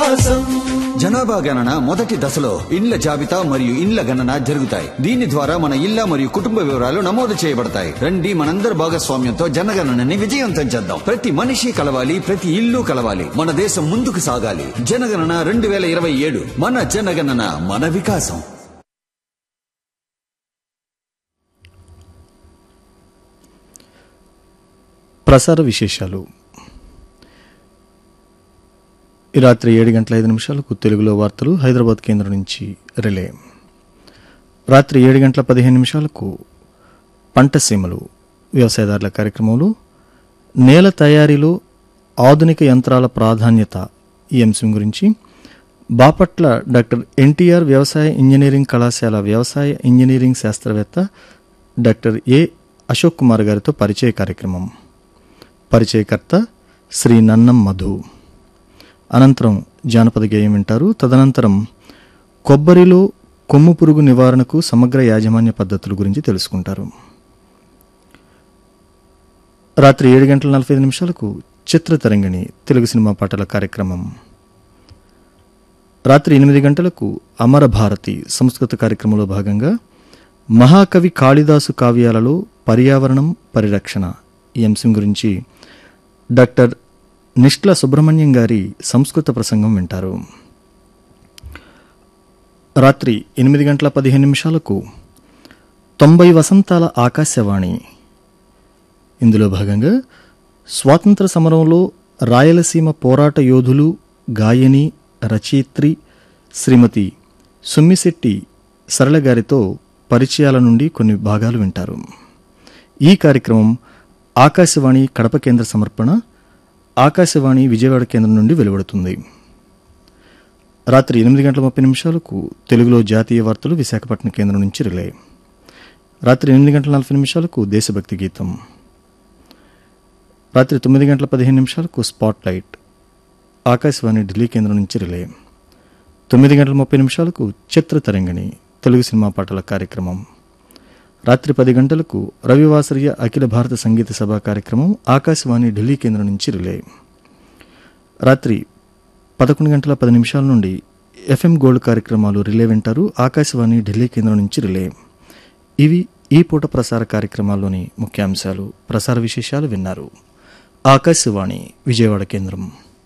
వికాసం జనాభా గణన మొదటి దశలో ఇండ్ల జాబితా మరియు ఇండ్ల గణన జరుగుతాయి దీని ద్వారా మన ఇళ్ల మరియు కుటుంబ వివరాలు నమోదు చేయబడతాయి రండి మనందరి భాగస్వామ్యంతో జనగణనని విజయవంతం చేద్దాం ప్రతి మనిషి కలవాలి ప్రతి ఇల్లు కలవాలి మన దేశం ముందుకు సాగాలి జనగణన రెండు వేల ఇరవై ఏడు మన జనగణన మన వికాసం ప్రసార విశేషాలు ఈ రాత్రి ఏడు గంటల ఐదు నిమిషాలకు తెలుగులో వార్తలు హైదరాబాద్ కేంద్రం నుంచి రిలే రాత్రి ఏడు గంటల పదిహేను నిమిషాలకు పంట సీమలు వ్యవసాయదారుల కార్యక్రమంలో నేల తయారీలో ఆధునిక యంత్రాల ప్రాధాన్యత ఈ అంశం గురించి బాపట్ల డాక్టర్ ఎన్టీఆర్ వ్యవసాయ ఇంజనీరింగ్ కళాశాల వ్యవసాయ ఇంజనీరింగ్ శాస్త్రవేత్త డాక్టర్ ఏ అశోక్ కుమార్ గారితో పరిచయ కార్యక్రమం పరిచయకర్త శ్రీ నన్నం మధు అనంతరం జానపద గేయం వింటారు తదనంతరం కొబ్బరిలో కొమ్ము పురుగు నివారణకు సమగ్ర యాజమాన్య పద్ధతుల గురించి తెలుసుకుంటారు రాత్రి ఏడు గంటల నలభై ఐదు నిమిషాలకు చిత్రతరంగిణి తెలుగు సినిమా పాటల కార్యక్రమం రాత్రి ఎనిమిది గంటలకు అమర భారతి సంస్కృత కార్యక్రమంలో భాగంగా మహాకవి కాళిదాసు కావ్యాలలో పర్యావరణం పరిరక్షణ ఈ అంశం గురించి డాక్టర్ నిష్ట్ల సుబ్రహ్మణ్యం గారి సంస్కృత ప్రసంగం వింటారు రాత్రి ఎనిమిది గంటల పదిహేను నిమిషాలకు తొంభై వసంతాల ఆకాశవాణి ఇందులో భాగంగా స్వాతంత్ర సమరంలో రాయలసీమ పోరాట యోధులు గాయని రచయిత్రి శ్రీమతి సుమ్మిశెట్టి సరళ గారితో పరిచయాల నుండి కొన్ని భాగాలు వింటారు ఈ కార్యక్రమం ఆకాశవాణి కడప కేంద్ర సమర్పణ ఆకాశవాణి విజయవాడ కేంద్రం నుండి వెలువడుతుంది రాత్రి ఎనిమిది గంటల ముప్పై నిమిషాలకు తెలుగులో జాతీయ వార్తలు విశాఖపట్నం కేంద్రం నుంచి రిలే రాత్రి ఎనిమిది గంటల నలభై నిమిషాలకు దేశభక్తి గీతం రాత్రి తొమ్మిది గంటల పదిహేను నిమిషాలకు స్పాట్ లైట్ ఆకాశవాణి ఢిల్లీ కేంద్రం నుంచి రిలే తొమ్మిది గంటల ముప్పై నిమిషాలకు చిత్ర తరంగిణి తెలుగు సినిమా పాటల కార్యక్రమం రాత్రి పది గంటలకు రవివాసర్య అఖిల భారత సంగీత సభ కార్యక్రమం ఆకాశవాణి ఢిల్లీ కేంద్రం నుంచి రిలే రాత్రి పదకొండు గంటల పది నిమిషాల నుండి ఎఫ్ఎం గోల్డ్ కార్యక్రమాలు రిలే వింటారు ఆకాశవాణి ఢిల్లీ కేంద్రం నుంచి రిలే ఇవి ఈ పూట ప్రసార కార్యక్రమాల్లోని ముఖ్యాంశాలు ప్రసార విశేషాలు విన్నారు ఆకాశవాణి విజయవాడ కేంద్రం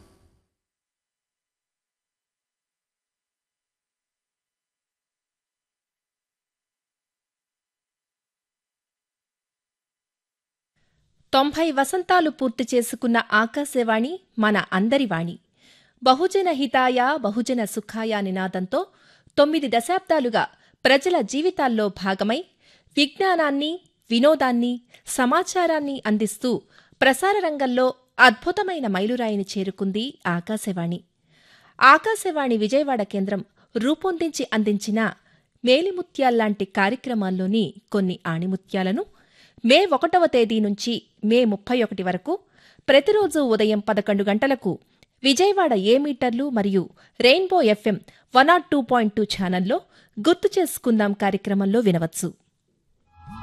తొంభై వసంతాలు పూర్తి చేసుకున్న ఆకాశవాణి మన అందరి వాణి బహుజన హితాయ బహుజన సుఖాయ నినాదంతో తొమ్మిది దశాబ్దాలుగా ప్రజల జీవితాల్లో భాగమై విజ్ఞానాన్ని వినోదాన్ని సమాచారాన్ని అందిస్తూ ప్రసార రంగంలో అద్భుతమైన మైలురాయిని చేరుకుంది ఆకాశవాణి ఆకాశవాణి విజయవాడ కేంద్రం రూపొందించి అందించిన మేలిముత్యాల్లాంటి కార్యక్రమాల్లోని కొన్ని ఆణిముత్యాలను మే ఒకటవ తేదీ నుంచి మే ముప్పై ఒకటి వరకు ప్రతిరోజు ఉదయం పదకొండు గంటలకు విజయవాడ ఏ మీటర్లు మరియు rainbow FM one nought two point two ఛానల్లో గుర్తు చేసుకుందాం కార్యక్రమంలో వినవచ్చు